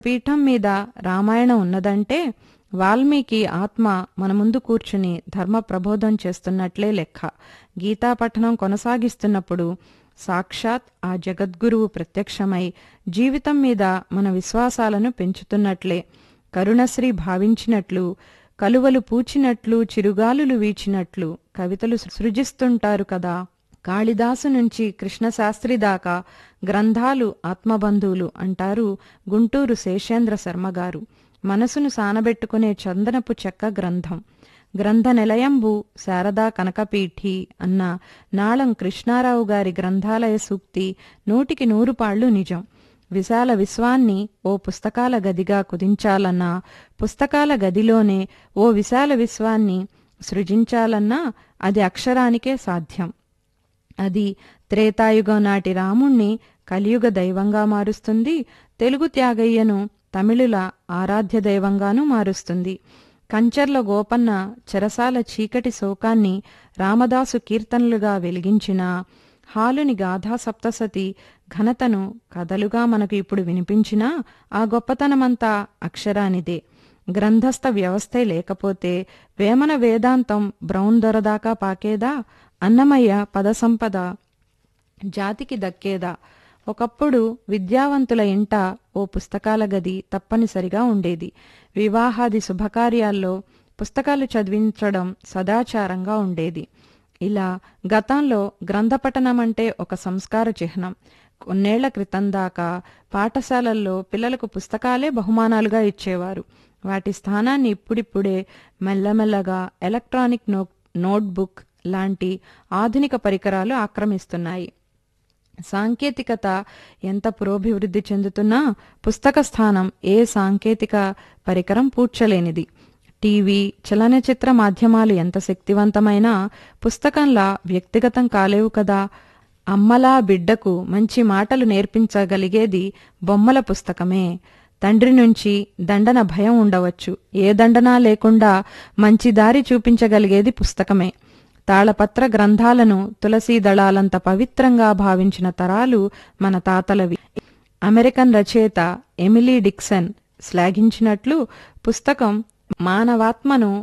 పీఠం మీద రామాయణం ఉన్నదంటే వాల్మీకి ఆత్మ మన ముందు కూర్చుని ధర్మ ప్రబోధం చేస్తున్నట్లే లెక్క గీతా పఠనం కొనసాగిస్తున్నప్పుడు సాక్షాత్ ఆ జగద్గురువు ప్రత్యక్షమై జీవితం మీద మన విశ్వాసాలను పెంచుతున్నట్లే కరుణశ్రీ భావించినట్లు కలువలు పూచినట్లు చిరుగాలులు వీచినట్లు కవితలు సృజిస్తుంటారు కదా కాళిదాసు నుంచి కృష్ణశాస్త్రి దాకా గ్రంథాలు ఆత్మబంధువులు అంటారు గుంటూరు శేషేంద్ర శర్మగారు మనసును సానబెట్టుకునే చందనపు చెక్క గ్రంథం గ్రంథ నిలయంబు శారదా కనకపీఠి అన్న నాళం కృష్ణారావు గారి గ్రంథాలయ సూక్తి నూటికి నూరు పాళ్లు నిజం విశాల విశ్వాన్ని ఓ పుస్తకాల గదిగా కుదించాలన్నా పుస్తకాల గదిలోనే ఓ విశాల విశ్వాన్ని సృజించాలన్నా అది అక్షరానికే సాధ్యం అది త్రేతాయుగం నాటి రాముణ్ణి కలియుగ దైవంగా మారుస్తుంది తెలుగు త్యాగయ్యను తమిళుల ఆరాధ్య దైవంగానూ మారుస్తుంది కంచర్ల గోపన్న చెరసాల చీకటి శోకాన్ని రామదాసు కీర్తనలుగా వెలిగించిన హాలుని గాథా సప్తసతి ఘనతను కథలుగా మనకు ఇప్పుడు వినిపించినా ఆ గొప్పతనమంతా అక్షరానిదే గ్రంథస్థ వ్యవస్థే లేకపోతే వేమన వేదాంతం బ్రౌన్ దొరదాకా పాకేదా అన్నమయ్య పదసంపద జాతికి దక్కేదా ఒకప్పుడు విద్యావంతుల ఇంట ఓ పుస్తకాల గది తప్పనిసరిగా ఉండేది వివాహాది శుభకార్యాల్లో పుస్తకాలు చదివించడం సదాచారంగా ఉండేది ఇలా గతంలో గ్రంథపఠనం అంటే ఒక సంస్కార చిహ్నం కొన్నేళ్ల క్రితం దాకా పాఠశాలల్లో పిల్లలకు పుస్తకాలే బహుమానాలుగా ఇచ్చేవారు వాటి స్థానాన్ని ఇప్పుడిప్పుడే మెల్లమెల్లగా ఎలక్ట్రానిక్ నో నోట్బుక్ లాంటి ఆధునిక పరికరాలు ఆక్రమిస్తున్నాయి సాంకేతికత ఎంత పురోభివృద్ధి చెందుతున్నా పుస్తక స్థానం ఏ సాంకేతిక పరికరం పూడ్చలేనిది టీవీ చలనచిత్ర మాధ్యమాలు ఎంత శక్తివంతమైనా పుస్తకంలా వ్యక్తిగతం కాలేవు కదా అమ్మలా బిడ్డకు మంచి మాటలు నేర్పించగలిగేది బొమ్మల పుస్తకమే తండ్రి నుంచి దండన భయం ఉండవచ్చు ఏ దండనా లేకుండా మంచి దారి చూపించగలిగేది పుస్తకమే తాళపత్ర గ్రంథాలను తులసీ దళాలంత పవిత్రంగా భావించిన తరాలు మన తాతలవి అమెరికన్ రచయిత ఎమిలీ డిక్సన్ శ్లాఘించినట్లు పుస్తకం మానవాత్మను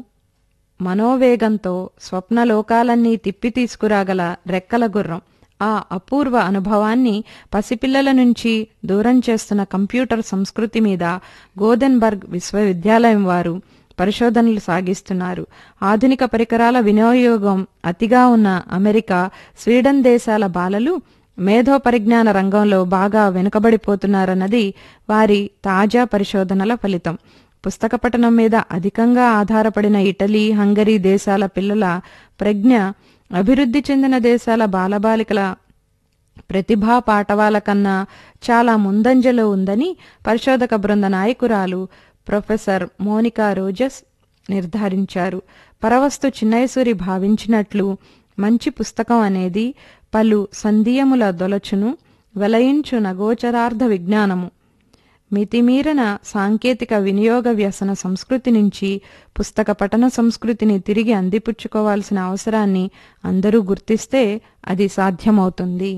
మనోవేగంతో స్వప్నలోకాలన్నీ తిప్పి తీసుకురాగల రెక్కల గుర్రం ఆ అపూర్వ అనుభవాన్ని పసిపిల్లల నుంచి దూరం చేస్తున్న కంప్యూటర్ సంస్కృతి మీద గోదెన్బర్గ్ విశ్వవిద్యాలయం వారు పరిశోధనలు సాగిస్తున్నారు ఆధునిక పరికరాల వినియోగం అతిగా ఉన్న అమెరికా స్వీడన్ దేశాల బాలలు మేధో పరిజ్ఞాన రంగంలో బాగా వెనుకబడిపోతున్నారన్నది వారి తాజా పరిశోధనల ఫలితం పుస్తక పఠనం మీద అధికంగా ఆధారపడిన ఇటలీ హంగరీ దేశాల పిల్లల ప్రజ్ఞ అభివృద్ధి చెందిన దేశాల బాలబాలికల ప్రతిభా పాఠవాల కన్నా చాలా ముందంజలో ఉందని పరిశోధక బృంద నాయకురాలు ప్రొఫెసర్ మోనికా రోజస్ నిర్ధారించారు పరవస్తు చిన్నయసూరి భావించినట్లు మంచి పుస్తకం అనేది పలు సంధియముల దొలచును వెలయించు నగోచరార్థ విజ్ఞానము మితిమీరన సాంకేతిక వినియోగ వ్యసన సంస్కృతి నుంచి పుస్తక పఠన సంస్కృతిని తిరిగి అందిపుచ్చుకోవాల్సిన అవసరాన్ని అందరూ గుర్తిస్తే అది సాధ్యమవుతుంది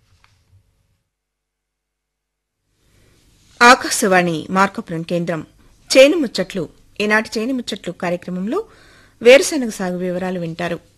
ఆకాశవాణి మార్కపురం కేంద్రం చేను ముచ్చట్లు ఈనాటి చేను ముచ్చట్లు కార్యక్రమంలో వేరుశనగ సాగు వివరాలు వింటారు